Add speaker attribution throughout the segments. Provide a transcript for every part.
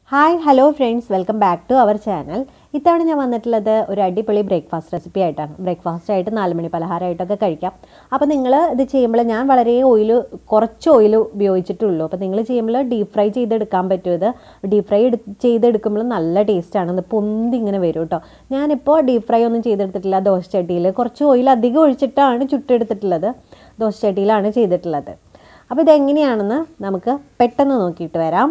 Speaker 1: hi hello friends welcome back to our channel ഇത്തവണ ഞാൻ വന്നിട്ടുള്ളത് ഒരു അടിപൊളി ബ്രേക്ക്ഫാസ്റ്റ് റെസിപ്പി ആയിട്ടാണ് ബ്രേക്ക്ഫാസ്റ്റ് ആയിട്ട് നാല് മണി പലഹാരമായിട്ടൊക്കെ കഴിക്കാം അപ്പോൾ നിങ്ങൾ ഇത് ചെയ്യുമ്പോൾ ഞാൻ വളരെ ഓയിൽ കുറച്ച് ഓയിൽ ഉപയോഗിച്ചിട്ടുള്ളൂ അപ്പോൾ നിങ്ങൾ ചെയ്യുമ്പോൾ ഡീപ് ഫ്രൈ ചെയ്തെടുക്കാൻ പറ്റും ഇത് ഡീപ് ഫ്രൈ ചെയ്തെടുക്കുമ്പോൾ നല്ല ടേസ്റ്റാണ് ഇത് പൊന്തി ഇങ്ങനെ വരും കേട്ടോ ഞാനിപ്പോൾ ഡീപ് ഫ്രൈ ഒന്നും ചെയ്തെടുത്തിട്ടില്ല ദോശച്ചട്ടിയിൽ കുറച്ച് ഓയിൽ അധികം ഒഴിച്ചിട്ടാണ് ചുട്ടെടുത്തിട്ടുള്ളത് ദോശച്ചട്ടിയിലാണ് ചെയ്തിട്ടുള്ളത് അപ്പോൾ ഇതെങ്ങനെയാണെന്ന് നമുക്ക് പെട്ടെന്ന് നോക്കിയിട്ട് വരാം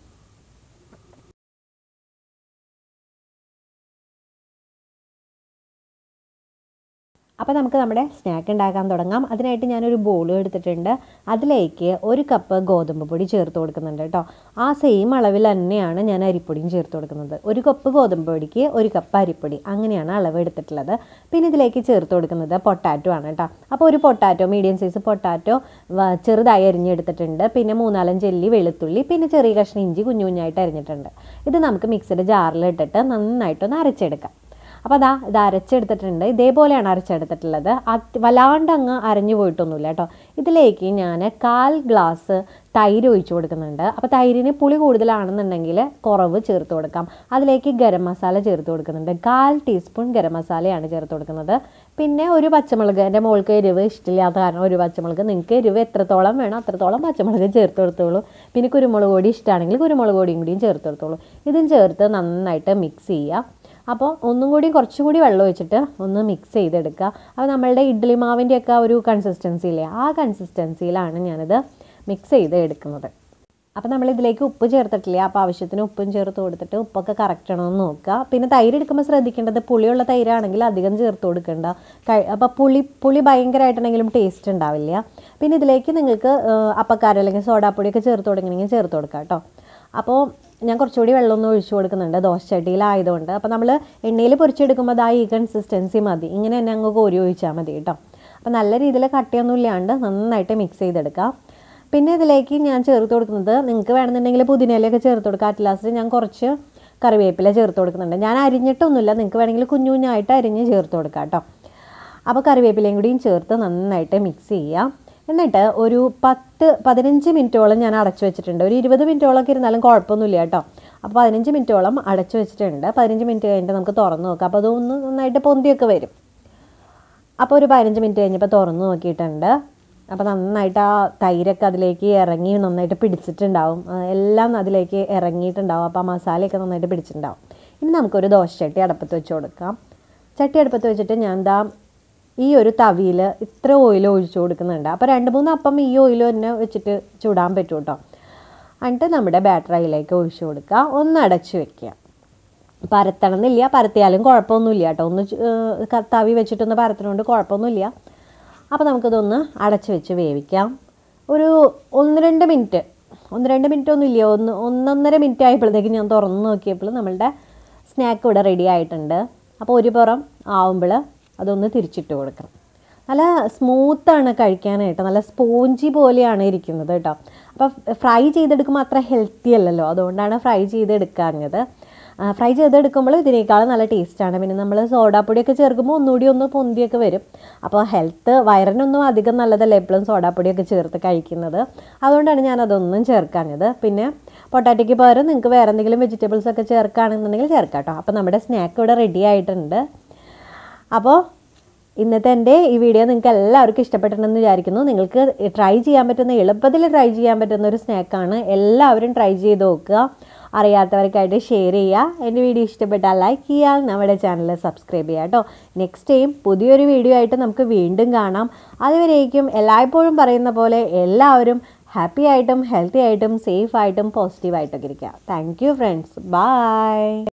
Speaker 1: അപ്പോൾ നമുക്ക് നമ്മുടെ സ്നാക്ക് ഉണ്ടാക്കാൻ തുടങ്ങാം അതിനായിട്ട് ഞാനൊരു ബോൾ എടുത്തിട്ടുണ്ട് അതിലേക്ക് ഒരു കപ്പ് ഗോതമ്പ് പൊടി ചേർത്ത് കൊടുക്കുന്നുണ്ട് കേട്ടോ ആ സെയിം അളവിൽ തന്നെയാണ് ഞാൻ അരിപ്പൊടിയും ചേർത്ത് കൊടുക്കുന്നത് ഒരു കപ്പ് ഗോതമ്പ് പൊടിക്ക് ഒരു കപ്പ് അരിപ്പൊടി അങ്ങനെയാണ് അളവ് എടുത്തിട്ടുള്ളത് പിന്നെ ഇതിലേക്ക് ചേർത്ത് കൊടുക്കുന്നത് പൊട്ടാറ്റോ ആണ് കേട്ടോ അപ്പോൾ ഒരു പൊട്ടാറ്റോ മീഡിയം സൈസ് പൊട്ടാറ്റോ ചെറുതായി അരിഞ്ഞെടുത്തിട്ടുണ്ട് പിന്നെ മൂന്നാലഞ്ച് എല്ലി വെളുത്തുള്ളി പിന്നെ ചെറിയ കഷ്ണം ഇഞ്ചി കുഞ്ഞു കുഞ്ഞായിട്ട് അരിഞ്ഞിട്ടുണ്ട് ഇത് നമുക്ക് മിക്സിയുടെ ജാറിൽ ഇട്ടിട്ട് നന്നായിട്ടൊന്ന് അരച്ചെടുക്കാം അപ്പോൾ അതാ ഇത് അരച്ചെടുത്തിട്ടുണ്ട് ഇതേപോലെയാണ് അരച്ചെടുത്തിട്ടുള്ളത് അത് വല്ലാണ്ട് അങ്ങ് അരഞ്ഞു പോയിട്ടൊന്നുമില്ല കേട്ടോ ഇതിലേക്ക് ഞാൻ കാൽ ഗ്ലാസ് തൈര് ഒഴിച്ചു കൊടുക്കുന്നുണ്ട് അപ്പോൾ തൈരിന് പുളി കൂടുതലാണെന്നുണ്ടെങ്കിൽ കുറവ് ചേർത്ത് കൊടുക്കാം അതിലേക്ക് ഗരം മസാല ചേർത്ത് കൊടുക്കുന്നുണ്ട് കാൽ ടീസ്പൂൺ ഗരം മസാലയാണ് ചേർത്ത് കൊടുക്കുന്നത് പിന്നെ ഒരു പച്ചമുളക് എൻ്റെ മോൾക്ക് എരിവ് ഇഷ്ടമില്ലാത്ത കാരണം ഒരു പച്ചമുളക് നിങ്ങൾക്ക് എരിവ് എത്രത്തോളം വേണം അത്രത്തോളം പച്ചമുളക് ചേർത്ത് കൊടുത്തോളൂ പിന്നെ കുരുമുളക് പൊടി ഇഷ്ടമാണെങ്കിൽ കുരുമുളക് പൊടിയും കൂടിയും ചേർത്ത് കൊടുത്തോളൂ ഇതും ചേർത്ത് നന്നായിട്ട് മിക്സ് ചെയ്യുക അപ്പോൾ ഒന്നും കൂടി കുറച്ചും കൂടി വെള്ളം ഒഴിച്ചിട്ട് ഒന്ന് മിക്സ് ചെയ്തെടുക്കുക അപ്പോൾ നമ്മളുടെ ഇഡ്ഡലി മാവിൻ്റെയൊക്കെ ഒരു കൺസിസ്റ്റൻസി ഇല്ലേ ആ കൺസിസ്റ്റൻസിയിലാണ് ഞാനിത് മിക്സ് ചെയ്ത് എടുക്കുന്നത് അപ്പോൾ നമ്മൾ ഇതിലേക്ക് ഉപ്പ് ചേർത്തിട്ടില്ല അപ്പോൾ ആവശ്യത്തിന് ഉപ്പും ചേർത്ത് കൊടുത്തിട്ട് ഉപ്പൊക്കെ കറക്റ്റ് ആണോ എന്ന് നോക്കുക പിന്നെ തൈര് എടുക്കുമ്പോൾ ശ്രദ്ധിക്കേണ്ടത് പുളിയുള്ള തൈരാണെങ്കിൽ അധികം ചേർത്ത് കൊടുക്കണ്ട അപ്പോൾ പുളി പുളി ഭയങ്കരമായിട്ടുണ്ടെങ്കിലും ടേസ്റ്റ് ഉണ്ടാവില്ല പിന്നെ ഇതിലേക്ക് നിങ്ങൾക്ക് അപ്പക്കാരം അല്ലെങ്കിൽ സോഡാപ്പൊടിയൊക്കെ ചേർത്ത് കൊടുക്കണമെങ്കിൽ ചേർത്ത് കൊടുക്കാം കേട്ടോ അപ്പോൾ ഞാൻ കുറച്ചുകൂടി വെള്ളമൊന്നും ഒഴിച്ചു കൊടുക്കുന്നുണ്ട് ദോശച്ചട്ടിയിലായതുകൊണ്ട് അപ്പോൾ നമ്മൾ എണ്ണയിൽ പൊരിച്ചെടുക്കുമ്പോൾ അതാ ഈ കൺസിസ്റ്റൻസി മതി ഇങ്ങനെ തന്നെ അങ്ങ് കോരി ഒഴിച്ചാൽ മതി കേട്ടോ അപ്പോൾ നല്ല രീതിയിൽ കട്ടിയൊന്നും ഇല്ലാണ്ട് നന്നായിട്ട് മിക്സ് ചെയ്തെടുക്കാം പിന്നെ ഇതിലേക്ക് ഞാൻ ചേർത്ത് കൊടുക്കുന്നത് നിങ്ങൾക്ക് വേണമെന്നുണ്ടെങ്കിൽ പുതിനയിലൊക്കെ ചേർത്ത് കൊടുക്കാം അറ്റ് ലാസ്റ്റ് ഞാൻ കുറച്ച് കറിവേപ്പില ചേർത്ത് കൊടുക്കുന്നുണ്ട് ഞാൻ അരിഞ്ഞിട്ടൊന്നുമില്ല നിങ്ങൾക്ക് വേണമെങ്കിൽ കുഞ്ഞു കുഞ്ഞായിട്ട് അരിഞ്ഞ് ചേർത്ത് കൊടുക്കാം കേട്ടോ അപ്പോൾ കറിവേപ്പിലയും കൂടിയും ചേർത്ത് നന്നായിട്ട് മിക്സ് ചെയ്യാം എന്നിട്ട് ഒരു പത്ത് പതിനഞ്ച് മിനിറ്റോളം ഞാൻ അടച്ചു വെച്ചിട്ടുണ്ട് ഒരു ഇരുപത് മിനിറ്റോളമൊക്കെ ഇരുന്നാലും കുഴപ്പമൊന്നുമില്ല കേട്ടോ അപ്പോൾ പതിനഞ്ച് മിനിറ്റോളം അടച്ചു വെച്ചിട്ടുണ്ട് പതിനഞ്ച് മിനിറ്റ് കഴിഞ്ഞിട്ട് നമുക്ക് തുറന്ന് നോക്കാം അപ്പോൾ അതൊന്ന് നന്നായിട്ട് പൊന്തിയൊക്കെ വരും അപ്പോൾ ഒരു പതിനഞ്ച് മിനിറ്റ് കഴിഞ്ഞപ്പോൾ തുറന്ന് നോക്കിയിട്ടുണ്ട് അപ്പോൾ നന്നായിട്ട് ആ തൈരൊക്കെ അതിലേക്ക് ഇറങ്ങി നന്നായിട്ട് പിടിച്ചിട്ടുണ്ടാവും എല്ലാം അതിലേക്ക് ഇറങ്ങിയിട്ടുണ്ടാവും അപ്പോൾ ആ മസാലയൊക്കെ നന്നായിട്ട് പിടിച്ചിട്ടുണ്ടാവും ഇനി നമുക്കൊരു ദോശ ചട്ടി അടുപ്പത്ത് വെച്ച് കൊടുക്കാം ചട്ടി അടുപ്പത്ത് വെച്ചിട്ട് ഞാൻ എന്താ ഈ ഒരു തവിയിൽ ഇത്ര ഓയിൽ ഒഴിച്ചു കൊടുക്കുന്നുണ്ട് അപ്പോൾ രണ്ട് മൂന്ന് അപ്പം ഈ ഓയിൽ തന്നെ വെച്ചിട്ട് ചൂടാൻ പറ്റും കേട്ടോ എന്നിട്ട് നമ്മുടെ ബാറ്ററിയിലേക്ക് ഒഴിച്ചു കൊടുക്കുക ഒന്ന് അടച്ച് വെക്കുക പരത്തണം എന്നില്ല പരത്തിയാലും കുഴപ്പമൊന്നുമില്ല കേട്ടോ ഒന്ന് തവി വെച്ചിട്ടൊന്ന് പരത്തണോണ്ട് കുഴപ്പമൊന്നുമില്ല അപ്പോൾ നമുക്കിതൊന്ന് അടച്ച് വെച്ച് വേവിക്കാം ഒരു ഒന്ന് രണ്ട് മിനിറ്റ് ഒന്ന് രണ്ട് മിനിറ്റ് ഒന്നും ഇല്ല ഒന്ന് ഒന്നൊന്നര മിനിറ്റ് ആയപ്പോഴത്തേക്ക് ഞാൻ തുറന്ന് നോക്കിയപ്പോൾ നമ്മളുടെ സ്നാക്ക് ഇവിടെ റെഡി ആയിട്ടുണ്ട് അപ്പോൾ ഒരു പുറം ആവുമ്പോൾ അതൊന്ന് തിരിച്ചിട്ട് കൊടുക്കണം നല്ല സ്മൂത്താണ് കഴിക്കാനായിട്ട് നല്ല സ്പോഞ്ചി പോലെയാണ് ഇരിക്കുന്നത് കേട്ടോ അപ്പോൾ ഫ്രൈ ചെയ്തെടുക്കുമ്പോൾ അത്ര ഹെൽത്തി അല്ലല്ലോ അതുകൊണ്ടാണ് ഫ്രൈ ചെയ്തെടുക്കാഞ്ഞത് ഫ്രൈ ചെയ്തെടുക്കുമ്പോൾ ഇതിനേക്കാളും നല്ല ടേസ്റ്റാണ് പിന്നെ നമ്മൾ സോഡാപ്പൊടിയൊക്കെ ചേർക്കുമ്പോൾ ഒന്നുകൂടി ഒന്ന് പൊന്തിയൊക്കെ വരും അപ്പോൾ ഹെൽത്ത് വയറിനൊന്നും അധികം നല്ലതല്ല എപ്പോഴും സോഡാപ്പൊടിയൊക്കെ ചേർത്ത് കഴിക്കുന്നത് അതുകൊണ്ടാണ് ഞാൻ അതൊന്നും ചേർക്കാഞ്ഞത് പിന്നെ പൊട്ടാറ്റയ്ക്ക് പകരം നിങ്ങൾക്ക് വേറെ എന്തെങ്കിലും വെജിറ്റബിൾസ് ഒക്കെ ചേർക്കുകയാണെന്നുണ്ടെങ്കിൽ ചേർക്കാം കേട്ടോ അപ്പോൾ നമ്മുടെ സ്നാക്ക് ഇവിടെ റെഡി ആയിട്ടുണ്ട് അപ്പോൾ ഇന്നത്തെ എൻ്റെ ഈ വീഡിയോ നിങ്ങൾക്ക് എല്ലാവർക്കും ഇഷ്ടപ്പെട്ടിട്ടുണ്ടെന്ന് വിചാരിക്കുന്നു നിങ്ങൾക്ക് ട്രൈ ചെയ്യാൻ പറ്റുന്ന എളുപ്പത്തിൽ ട്രൈ ചെയ്യാൻ പറ്റുന്ന ഒരു സ്നാക്കാണ് എല്ലാവരും ട്രൈ ചെയ്ത് നോക്കുക അറിയാത്തവർക്കായിട്ട് ഷെയർ ചെയ്യുക എൻ്റെ വീഡിയോ ഇഷ്ടപ്പെട്ടാൽ ലൈക്ക് ചെയ്യുക നമ്മുടെ ചാനൽ സബ്സ്ക്രൈബ് ചെയ്യുക കേട്ടോ നെക്സ്റ്റ് ടൈം പുതിയൊരു വീഡിയോ ആയിട്ട് നമുക്ക് വീണ്ടും കാണാം അതുവരേക്കും എല്ലായ്പ്പോഴും പറയുന്ന പോലെ എല്ലാവരും ഹാപ്പി ആയിട്ടും ഹെൽത്തി ആയിട്ടും സേഫ് ആയിട്ടും പോസിറ്റീവായിട്ടൊക്കെ ഇരിക്കുക താങ്ക് യു ഫ്രണ്ട്സ് ബൈ